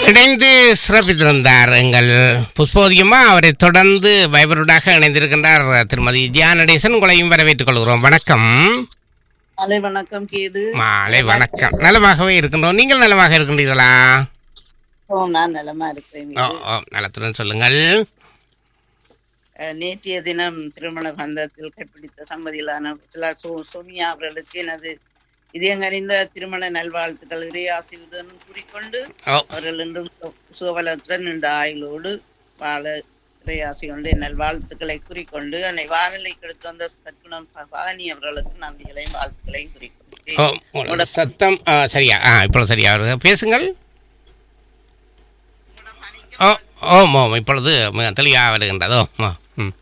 இணைந்து சிறப்பித்திருந்தார் எங்கள் புஷ்போதியமா அவரை தொடர்ந்து வைபருடாக இணைந்திருக்கின்றார் திருமதி ஜியானடேசன் உங்களையும் வரவேற்றுக் கொள்கிறோம் வணக்கம் மாலை வணக்கம் கேது மாலை வணக்கம் நலமாகவே இருக்கின்றோம் நீங்கள் நலமாக இருக்கின்றீர்களா ஓ நான் நலமா இருக்கிறேன் ஓ ஓ நலத்துடன் சொல்லுங்கள் அஹ், நேற்றைய தினம் திருமண பந்தத்தில் கைப்பிடித்த சம்மதியிலான சிலா சோ- சோனியா அவர்களுக்கு எனது இதயங்கறிந்த திருமண நல்வாழ்த்துக்கள் இறையாசியுடன் கூறிக்கொண்டு ஓ அவர்கள் இன்றும் சு- சுகபலத்துடன் இந்த ஆயுளோடு வாழ இறையாசி கொண்டு நல்வாழ்த்துக்களை கூறிக்கொண்டு என்னை வானிலைக்கு எடுத்து வந்த தற்குணம் பவானி அவர்களுக்கு நன்றிகளையும் வாழ்த்துக்களையும் ஓ கூறிக்கொண்டேன் உங்களோட சத்தம் ஆ, சரியா ஆ இப்பொழுது சரியா வருது பேசுங்கள் ஓ ஓம் ஓம் இப்பொழுது மிக தெளிவாக வருகின்றது ஓ ஆ, ம்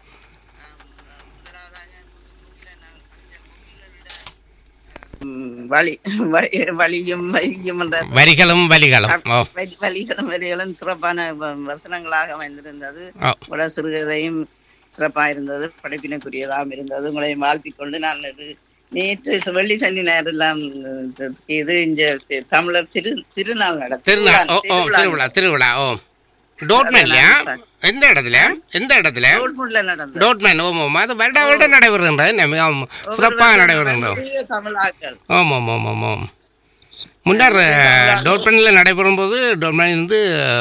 ம், வழி வழி- வழியும் வழியும் என்ற வரிகளும் வலிகளும் ஓ வழி- வழிகளும் வரிகளும் சிறப்பான வ- வசனங்களாக அமைந்திருந்தது ஓ உட சிறுகதையும் சிறப்பாக இருந்தது படைப்பினுக்குரியதாகவும் இருந்தது உங்களை வாழ்த்திக் கொண்டு நான் இது நேற்று ச- வெள்ளி சனி நேரெல்லாம் இது இங்க தி- தமிழர் திரு திருநாள் நடக்கும் திருநாள் ஓ ஓ திருவிழா திருவிழா ஓ டோட்மேன்லையா எந்த இடத்துல எந்த இடத்துல டோல்முட்ல நடந்தது டோட்மேன் ஓம் ஓம் அது வருட வருடம் நடைபெறுகின்றது என்ன மிகவும் சிறப்பாக நடைபெறுகின்றது பெரிய தமிழாக்கள் ஆமாம் ஆமாம் ஆமாம் ஆமாம் முன்னர் டோட்மேனில் நடைபெறும் போது டோட்மேன் வந்து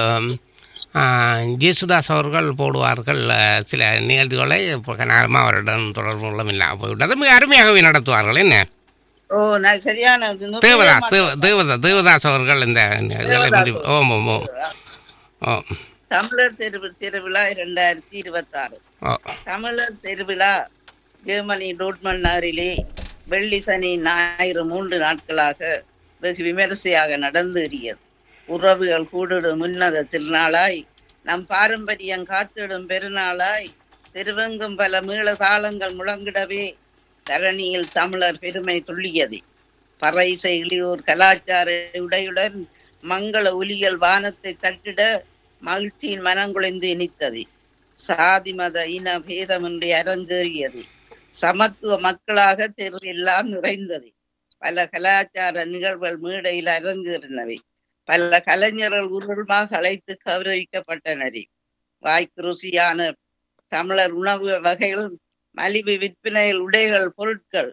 ஆ, ஜேசுதாஸ் அவர்கள் போடுவார்கள் அஹ், சில நிகழ்ச்சிகளை இப்போ கனாலமாக அவருடன் தொடர்புகளும் இல்லாமல் போய்விட்டது மிக அருமையாகவே நடத்துவார்கள் என்ன ஓ நான் சரியான இது நூறு தேவதாஸ் தேவ தேவதா தேவதாஸ் அவர்கள் இந்த இதில் முடிவு ஓம் ஓம் ஓம் ஓ தமிழர் தெரு திருவிழா இரண்டாயிரத்தி இருபத்தாறு ஓ தமிழர் திருவிழா ஜெர்மனி டோட்மன் நகரிலே வெள்ளி சனி ஞாயிறு மூன்று நாட்களாக வெகு விமரிசையாக நடந்தேறியது உறவுகள் கூடிடும் உன்னத திருநாளாய் நம் பாரம்பரியம் காத்திடும் பெருநாளாய் திருவெங்கும் பல மீள தாளங்கள் முழங்கிடவே தரணியில் தமிழர் பெருமை துள்ளியது பறைசை இளியோர் கலாச்சார உடையுடன் மங்கள ஒலிகள் வானத்தை தட்டிட மகிழ்ச்சியின் மனங்குலைந்து இனித்தது சாதி மத இன பேதமின்றி அரங்கேறியது சமத்துவ மக்களாக தெரு எல்லாம் நிறைந்தது பல கலாச்சார நிகழ்வுகள் மேடையில் அரங்கேறினவை பல கலைஞர்கள் உருவமாக அழைத்து கௌரவிக்கப்பட்டனரே வாய்க்கு ருசியான தமிழர் உணவு வகைகள் மலிவு விற்பனையில் உடைகள் பொருட்கள்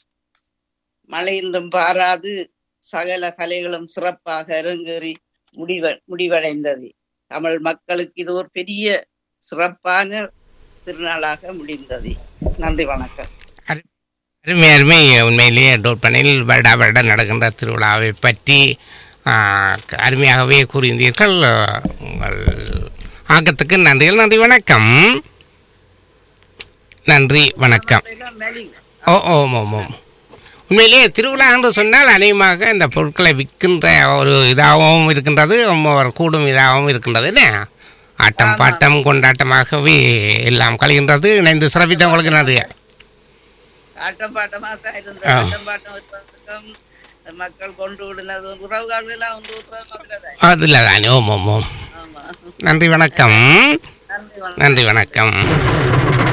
மழையிலும் பாராது சகல கலைகளும் சிறப்பாக அரங்கேறி முடிவ முடிவடைந்தது தமிழ் மக்களுக்கு இது ஒரு பெரிய சிறப்பான திருநாளாக முடிந்தது நன்றி வணக்கம் அருமை அருமை உண்மையிலேயே டோட்பனில் வருடா வருடம் நடக்கின்ற திருவிழாவை பற்றி ஆ, அருமையாகவே கூறியிருந்தீர்கள் உங்கள் ஆக்கத்துக்கு நன்றிகள் நன்றி வணக்கம் நன்றி வணக்கம் ஓ ஓம் ஓம் ஓம் உண்மையிலேயே திருவிழா என்று சொன்னால் அநேகமாக இந்த பொருட்களை விற்கின்ற ஒரு இதாகவும் இருக்கின்றது ஒரு கூடும் இதாகவும் இருக்கின்றது என்ன ஆட்டம் பாட்டம் கொண்டாட்டமாகவே எல்லாம் கழிகின்றது இணைந்து சிறப்பித்தவங்களுக்கு நன்றி ஆட்டம் பாட்டமா தான் இருந்தது ஆ. ஆட்டம் பாட்டம் ஒரு பக்கம் மக்கள் கொண்டு விடுனது உறவுகள் எல்லாம் வந்து விடுறது மக்கள் அதில் தானே ஓம் ஓம் ஓம் ஆமா நன்றி வணக்கம் நன்றி வணக்கம் நன்றி வணக்கம்